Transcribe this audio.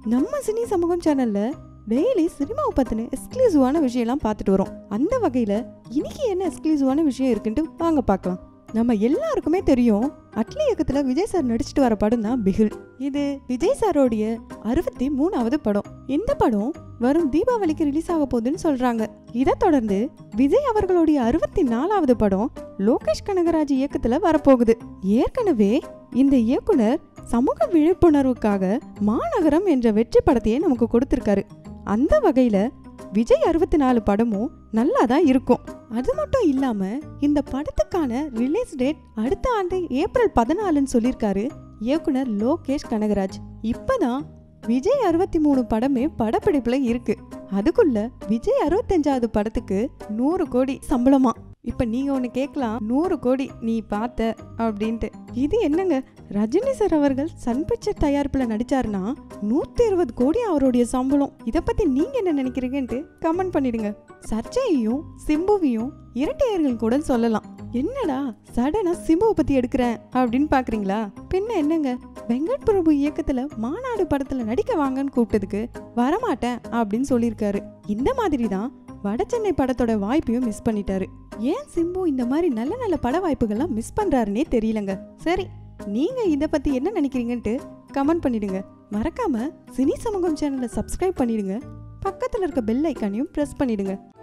நம்ம சினி சமூகம் சேனல்ல டெய்லி சினிமாவை பத்தின எக்ஸ்க்ளூசிவான விஷயம்லாம் பார்த்துட்டு வரோம் அந்த வகையில இன்னைக்கு என்ன எக்ஸ்க்ளூசிவான விஷயம் இருக்குன்ட்டு வாங்க பார்க்கலாம் நம்ம எல்லாருக்குமே தெரியும் அட்லி இயக்கத்துல விஜய் சார் நடிச்சிட்டு வர படம் தான் பிகில் இது விஜய் சாரோடைய அறுபத்தி மூணாவது படம் இந்த படம் வரும் தீபாவளிக்கு ரிலீஸ் ஆக போகுதுன்னு சொல்றாங்க இதை தொடர்ந்து விஜய் அவர்களுடைய அறுபத்தி நாலாவது படம் லோகேஷ் கனகராஜ் இயக்கத்துல வரப்போகுது ஏற்கனவே இந்த இயக்குனர் சமூக விழிப்புணர்வுக்காக மாநகரம் என்ற வெற்றி படத்தையே நமக்கு கொடுத்திருக்காரு அந்த வகையில விஜய் அறுபத்தி நாலு படமும் நல்லா தான் இருக்கும் அது மட்டும் இல்லாம இந்த படத்துக்கான ரிலீஸ் டேட் அடுத்த ஆண்டு ஏப்ரல் பதினாலுன்னு சொல்லியிருக்காரு இயக்குனர் லோகேஷ் கனகராஜ் இப்பதான் விஜய் அறுபத்தி மூணு படமே படப்பிடிப்புல இருக்கு அதுக்குள்ள விஜய் அறுபத்தஞ்சாவது படத்துக்கு நூறு கோடி சம்பளமா இப்ப நீங்க ஒண்ணு கேட்கலாம் நூறு கோடி நீ பார்த்த அப்படின்ட்டு இது என்னங்க ரஜினி சார் அவர்கள் சன் பிக்சர் தயாரிப்புல நடிச்சாருன்னா நூத்தி இருபது கோடி அவருடைய சம்பளம் இத பத்தி நீங்க என்ன நினைக்கிறீங்கன்ட்டு கமெண்ட் பண்ணிடுங்க சர்ச்சையையும் சிம்புவையும் இரட்டையர்கள் கூட சொல்லலாம் என்னடா சடனா சிம்புவை பத்தி எடுக்கிறேன் அப்படின்னு பாக்குறீங்களா பின்ன என்னங்க வெங்கட் பிரபு இயக்கத்துல மாநாடு படத்துல நடிக்க வாங்கன்னு கூப்பிட்டதுக்கு வரமாட்டேன் அப்படின்னு சொல்லியிருக்காரு இந்த மாதிரி தான் வடசென்னை படத்தோட வாய்ப்பையும் மிஸ் பண்ணிட்டாரு ஏன் சிம்பு இந்த மாதிரி நல்ல நல்ல பட வாய்ப்புகள்லாம் மிஸ் பண்றாருன்னே தெரியலங்க சரி நீங்க இத பத்தி என்ன நினைக்கிறீங்கன்ட்டு கமெண்ட் பண்ணிடுங்க மறக்காம சினி சமூகம் சேனலை சப்ஸ்கிரைப் பண்ணிடுங்க பக்கத்துல இருக்க பெல் ஐக்கானையும் பிரஸ் பண்ணிடுங்க